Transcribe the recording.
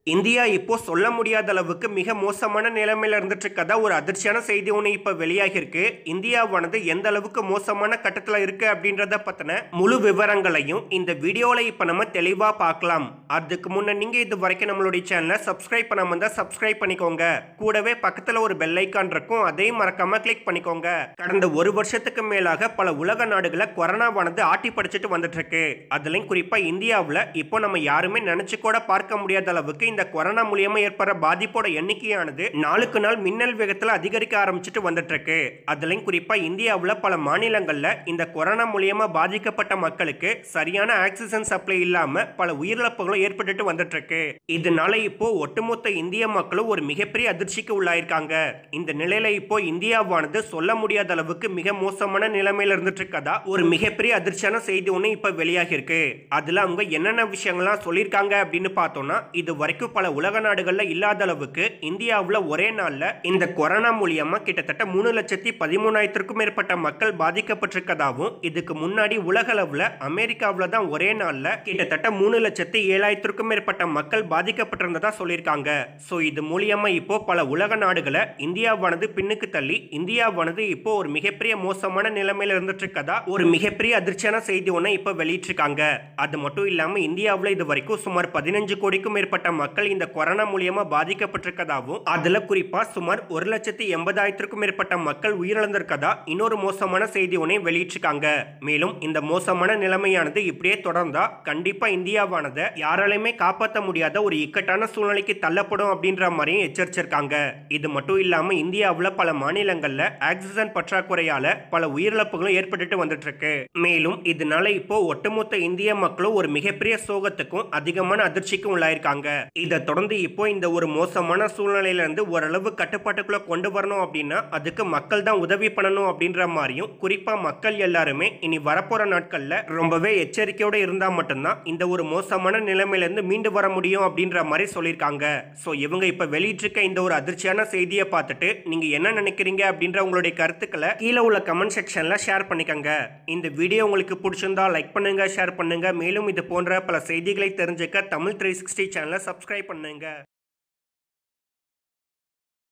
India இப்போ சொல்ல முடியாத அளவுக்கு மிக மோசமான நிலைமையில இருந்துட்டு இருக்கதா ஒரு அதிர்ச்சியான செய்தி ஒன்று இப்போ வெளியாகிருக்கு இந்தியாவானது எந்த அளவுக்கு மோசமான கட்டத்தில் இருக்கு அப்படின்றத பத்தின முழு விவரங்களையும் இந்த வீடியோவில் இப்போ நம்ம தெளிவாக பார்க்கலாம் அதுக்கு முன்ன நீங்க இது வரைக்கும் நம்மளுடைய சேனலை சப்ஸ்கிரைப் பண்ணாம இருந்தா சப்ஸ்கிரைப் பண்ணிக்கோங்க கூடவே பக்கத்தில் ஒரு பெல் ஐக்கான் இருக்கும் அதையும் மறக்காம கிளிக் பண்ணிக்கோங்க கடந்த ஒரு வருஷத்துக்கு மேலாக பல உலக நாடுகளை கொரோனாவானது ஆட்டி படிச்சுட்டு வந்துட்டு இருக்கு அதுலயும் குறிப்பா இந்தியாவில் இப்போ நம்ம யாருமே நினைச்சு கூட பார்க்க முடியாத அளவுக்கு இந்த கொரோனா மூலியமா ஏற்படுற பாதிப்போட எண்ணிக்கையானது நாளுக்கு நாள் மின்னல் வேகத்தில் அதிகரிக்க ஆரம்பிச்சுட்டு வந்துட்டு இருக்கு அதுலயும் குறிப்பா இந்தியாவில் பல மாநிலங்கள்ல இந்த கொரோனா மூலியமா பாதிக்கப்பட்ட மக்களுக்கு சரியான ஆக்சிஜன் சப்ளை இல்லாம பல உயிரிழப்புகளும் ஏற்பட்டுட்டு வந்துட்டு இருக்கு இதனால இப்போ ஒட்டுமொத்த இந்திய மக்களும் ஒரு மிகப்பெரிய அதிர்ச்சிக்கு உள்ளாயிருக்காங்க இந்த நிலையில இப்போ இந்தியாவானது சொல்ல முடியாத அளவுக்கு மிக மோசமான நிலைமையில இருந்துட்டு இருக்கதா ஒரு மிகப்பெரிய அதிர்ச்சியான செய்தி ஒன்று இப்போ வெளியாகி இருக்கு அதுல அவங்க என்னென்ன விஷயங்கள்லாம் சொல்லியிருக்காங்க அப்படின்னு பார்த்தோம்னா இது வரைக்கும் பல உலக நாடுகள்ல இல்லாத அளவுக்கு இந்தியாவில் ஒரே நாள்ல இந்த கொரோனா மூலியமா கிட்டத்தட்ட மூணு லட்சத்தி பதிமூணாயிரத்திற்கும் மேற்பட்ட மக்கள் பாதிக்கப்பட்டிருக்கதாகவும் இதுக்கு முன்னாடி உலக அளவுல அமெரிக்காவில் தான் ஒரே நாள்ல கிட்டத்தட்ட மூணு லட்சத்தி ஏழாயிரத்திற்கும் மேற்பட்ட மக்கள் பாதிக்கப்பட்டிருந்ததா சொல்லியிருக்காங்க ஸோ இது மூலியமா இப்போ பல உலக நாடுகளை இந்தியாவானது பின்னுக்கு தள்ளி இந்தியாவானது இப்போ ஒரு மிகப்பெரிய மோசமான நிலைமையில இருந்துட்டு இருக்கதா ஒரு மிகப்பெரிய அதிர்ச்சியான செய்தி ஒன்று இப்போ வெளியிட்டிருக்காங்க அது மட்டும் இல்லாம இந்தியாவில் இது வரைக்கும் சுமார் பதினஞ்சு கோடிக்கும் மேற்பட்ட மக்கள் இந்த கொரோனா மூலியமா பாதிக்கப்பட்டிருக்கதாகவும் அதுல குறிப்பா சுமார் ஒரு லட்சத்தி எண்பதாயிரத்திற்கும் மேற்பட்ட மக்கள் உயிரிழந்திருக்கதா இன்னொரு மோசமான செய்தி ஒன்றை வெளியிட்டிருக்காங்க மேலும் இந்த மோசமான நிலைமையானது இப்படியே தொடர்ந்தா கண்டிப்பா இந்தியாவானதை யாராலையுமே காப்பாற்ற முடியாத ஒரு இக்கட்டான சூழ்நிலைக்கு தள்ளப்படும் அப்படின்ற மாதிரியும் எச்சரிச்சிருக்காங்க இது மட்டும் இல்லாம இந்தியாவில் பல மாநிலங்கள்ல ஆக்சிஜன் பற்றாக்குறையால பல உயிரிழப்புகளும் ஏற்பட்டுட்டு வந்துட்டு இருக்கு மேலும் இதனால இப்போ ஒட்டுமொத்த இந்திய மக்களும் ஒரு மிகப்பெரிய சோகத்துக்கும் அதிகமான அதிர்ச்சிக்கும் உள்ளாயிருக்காங்க இதை தொடர்ந்து இப்போ இந்த ஒரு மோசமான சூழ்நிலையில இருந்து ஓரளவு கட்டுப்பாட்டுக்குள்ள கொண்டு வரணும் அப்படின்னா அதுக்கு மக்கள் தான் உதவி பண்ணணும் அப்படின்ற மாதிரியும் குறிப்பா மக்கள் எல்லாருமே இனி வரப்போற நாட்கள்ல ரொம்பவே எச்சரிக்கையோட இருந்தா மட்டும்தான் இந்த ஒரு மோசமான நிலைமையில இருந்து மீண்டு வர முடியும் அப்படின்ற மாதிரி சொல்லியிருக்காங்க ஸோ இவங்க இப்ப வெளியிட்டிருக்க இந்த ஒரு அதிர்ச்சியான செய்தியை பார்த்துட்டு நீங்க என்ன நினைக்கிறீங்க அப்படின்ற உங்களுடைய கருத்துக்களை கீழே உள்ள கமெண்ட் செக்ஷன்ல ஷேர் பண்ணிக்கோங்க இந்த வீடியோ உங்களுக்கு பிடிச்சிருந்தா லைக் பண்ணுங்க ஷேர் பண்ணுங்க மேலும் இது போன்ற பல செய்திகளை தெரிஞ்சுக்க தமிழ் த்ரீ சிக்ஸ்டி சேனலை சப்ஸ்கிரைப் பண்ணுங்க